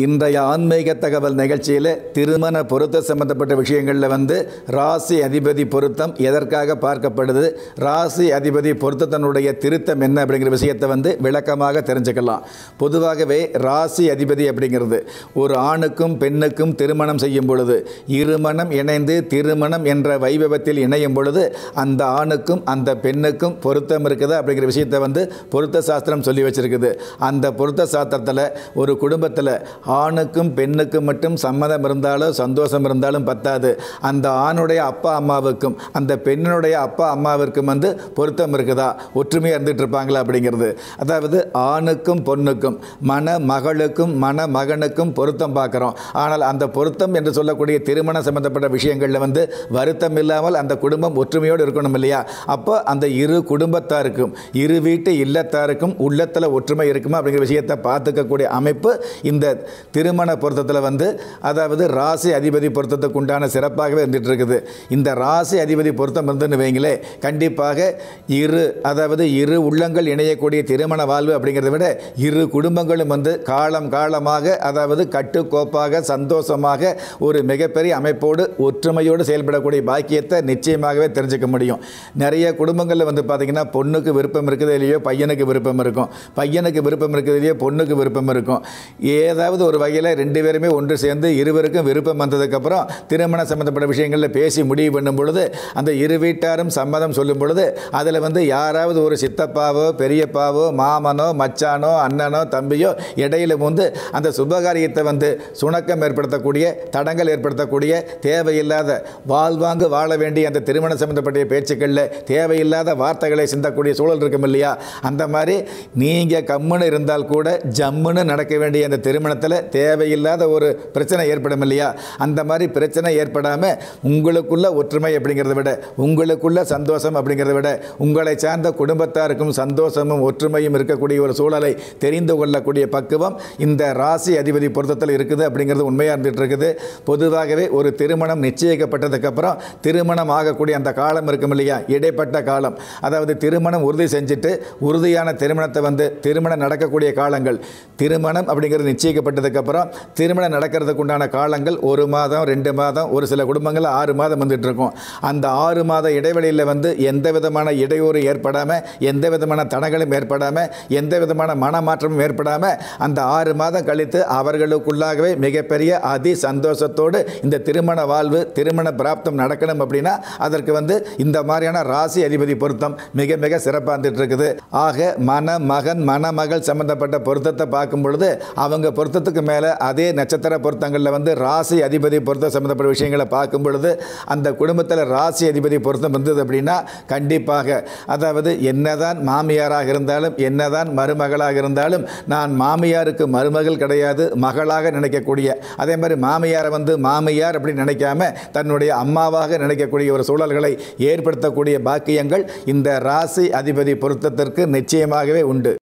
இன்றைய ஆன்மீக தகவல் நிகழ்ச்சியில் திருமண பொருத்த சம்பந்தப்பட்ட விஷயங்களில் வந்து ராசி அதிபதி பொருத்தம் எதற்காக பார்க்கப்படுது ராசி அதிபதி பொருத்தத்தினுடைய திருத்தம் என்ன அப்படிங்கிற விஷயத்தை வந்து விளக்கமாக தெரிஞ்சுக்கலாம் பொதுவாகவே ராசி அதிபதி அப்படிங்கிறது ஒரு ஆணுக்கும் பெண்ணுக்கும் திருமணம் செய்யும் பொழுது இருமணம் இணைந்து திருமணம் என்ற வைபவத்தில் இணையும் பொழுது அந்த ஆணுக்கும் அந்த பெண்ணுக்கும் பொருத்தம் இருக்குது அப்படிங்கிற விஷயத்தை வந்து பொருத்த சாஸ்திரம் சொல்லி வச்சிருக்குது அந்த பொருத்த சாஸ்திரத்தில் ஒரு குடும்பத்தில் ஆணுக்கும் பெண்ணுக்கும் மட்டும் சம்மதம் இருந்தாலும் சந்தோஷம் இருந்தாலும் பத்தாது அந்த ஆணுடைய அப்பா அம்மாவுக்கும் அந்த பெண்ணினுடைய அப்பா அம்மாவிற்கும் வந்து பொருத்தம் இருக்குதா ஒற்றுமையாக இருந்துட்டு இருப்பாங்களா அப்படிங்கிறது அதாவது ஆணுக்கும் பொண்ணுக்கும் மன மகளுக்கும் மன மகனுக்கும் பொருத்தம் பார்க்குறோம் ஆனால் அந்த பொருத்தம் என்று சொல்லக்கூடிய திருமணம் சம்பந்தப்பட்ட விஷயங்களில் வந்து வருத்தம் இல்லாமல் அந்த குடும்பம் ஒற்றுமையோடு இருக்கணும் இல்லையா அப்போ அந்த இரு குடும்பத்தாருக்கும் இரு வீட்டு இல்லத்தாருக்கும் உள்ளத்தில் ஒற்றுமை இருக்குமா அப்படிங்கிற விஷயத்தை பார்த்துக்கக்கூடிய அமைப்பு இந்த திருமண பொருத்தத்தில் வந்து அதாவது ராசி அதிபதி பொருத்தத்துக்கு உண்டான சிறப்பாகவே இருந்துட்டு இருக்குது இந்த ராசி அதிபதி பொருத்தம் இருந்துன்னு வைங்களே கண்டிப்பாக இரு அதாவது இரு உள்ளங்கள் இணையக்கூடிய திருமண வாழ்வு அப்படிங்கிறத விட இரு குடும்பங்களும் வந்து காலம் காலமாக அதாவது கட்டுக்கோப்பாக சந்தோஷமாக ஒரு மிகப்பெரிய அமைப்போடு ஒற்றுமையோடு செயல்படக்கூடிய பாக்கியத்தை நிச்சயமாகவே தெரிஞ்சுக்க முடியும் நிறைய குடும்பங்களில் வந்து பார்த்திங்கன்னா பொண்ணுக்கு விருப்பம் இருக்குது இல்லையோ பையனுக்கு விருப்பம் இருக்கும் பையனுக்கு விருப்பம் இருக்குது இல்லையோ பொண்ணுக்கு விருப்பம் இருக்கும் ஏதாவது ஒரு வகையில் ரெண்டு பேருமே ஒன்று சேர்ந்து இருவருக்கும் விருப்பம் வந்ததுக்கப்புறம் திருமணம் சம்மந்தப்பட்ட விஷயங்களில் பேசி முடிவு பண்ணும் பொழுது அந்த இரு வீட்டாரும் சம்மதம் சொல்லும் பொழுது அதில் வந்து யாராவது ஒரு சித்தப்பாவோ பெரியப்பாவோ மாமனோ மச்சானோ அண்ணனோ தம்பியோ இடையில வந்து அந்த சுபகாரியத்தை வந்து சுணக்கம் ஏற்படுத்தக்கூடிய தடங்கள் ஏற்படுத்தக்கூடிய தேவையில்லாத வாழ்வாங்கு வாழ வேண்டிய அந்த திருமணம் சம்மந்தப்பட்ட பேச்சுக்களில் தேவையில்லாத வார்த்தைகளை சிந்தக்கூடிய சூழல் இருக்கும் இல்லையா அந்த மாதிரி நீங்கள் கம்முன்னு இருந்தால் கூட ஜம்முன்னு நடக்க வேண்டிய அந்த திருமணத்தில் தேவையில்லாத ஒரு பிரச்சனை ஏற்படும் இல்லையா அந்த மாதிரி பிரச்சனை ஏற்படாமல் உங்களுக்குள்ள ஒற்றுமை அப்படிங்கிறத விட உங்களுக்குள்ள சந்தோஷம் அப்படிங்கிறத விட உங்களை சார்ந்த குடும்பத்தாருக்கும் சந்தோஷமும் ஒற்றுமையும் இருக்கக்கூடிய ஒரு சூழலை தெரிந்து கொள்ளக்கூடிய பக்குவம் இந்த ராசி அதிபதி பொருத்தத்தில் இருக்குது அப்படிங்கிறது உண்மையாக இருந்துட்டு இருக்குது பொதுவாகவே ஒரு திருமணம் நிச்சயிக்கப்பட்டதுக்கப்புறம் திருமணம் ஆகக்கூடிய அந்த காலம் இருக்கும் இல்லையா இடைப்பட்ட காலம் அதாவது திருமணம் உறுதி செஞ்சுட்டு உறுதியான திருமணத்தை வந்து திருமணம் நடக்கக்கூடிய காலங்கள் திருமணம் அப்படிங்கிறது நிச்சயிக்கப்பட்டதுக்கப்புறம் திருமணம் நடக்கிறதுக்கு உண்டான காலங்கள் ஒரு மாதம் ரெண்டு மாதம் ஒரு சில குடும்பங்கள் ஆறு மாதம் வந்துட்டு இருக்கும் அந்த ஆறு மாத இடைவெளியில் வந்து எந்த விதமான இடையூறு ஏற்படாமல் எந்த விதமான தடங்களும் ஏற்படாமல் எந்த விதமான மனமாற்றமும் ஏற்படாமல் அந்த ஆறு மாதம் கழித்து அவர்களுக்குள்ளாகவே மிகப்பெரிய அதி சந்தோஷத்தோடு இந்த திருமண வாழ்வு திருமண பிராப்தம் நடக்கணும் அப்படின்னா அதற்கு வந்து இந்த மாதிரியான ராசி அதிபதி பொருத்தம் மிக மிக சிறப்பாக இருந்துட்டு இருக்குது ஆக மன மகன் மணமகள் சம்பந்தப்பட்ட பொருத்தத்தை பார்க்கும் பொழுது அவங்க பொருத்தத்துக்கு மேலே அதே நட்சத்திர பொருத்தங்களில் வந்து ராசி அதிபதி பொருத்தம் சம்பந்தப்பட்ட விஷயங்களை பார்க்கும் பொழுது அந்த குடும்பத்தில் ராசி அதிபதி பொருத்தம் இருந்தது அப்படின்னா கண்டிப்பாக அதாவது என்னதான் மாமியாராக இருந்தாலும் என்னதான் மருமகளாக இருந்தாலும் நான் மாமியாருக்கு மருமகள் கிடையாது மகளாக நினைக்கக்கூடிய அதே மாதிரி மாமியாரை வந்து மாமியார் அப்படின்னு நினைக்காம தன்னுடைய அம்மாவாக நினைக்கக்கூடிய ஒரு சூழல்களை ஏற்படுத்தக்கூடிய பாக்கியங்கள் இந்த ராசி அதிபதி பொருத்தத்திற்கு நிச்சயமாகவே உண்டு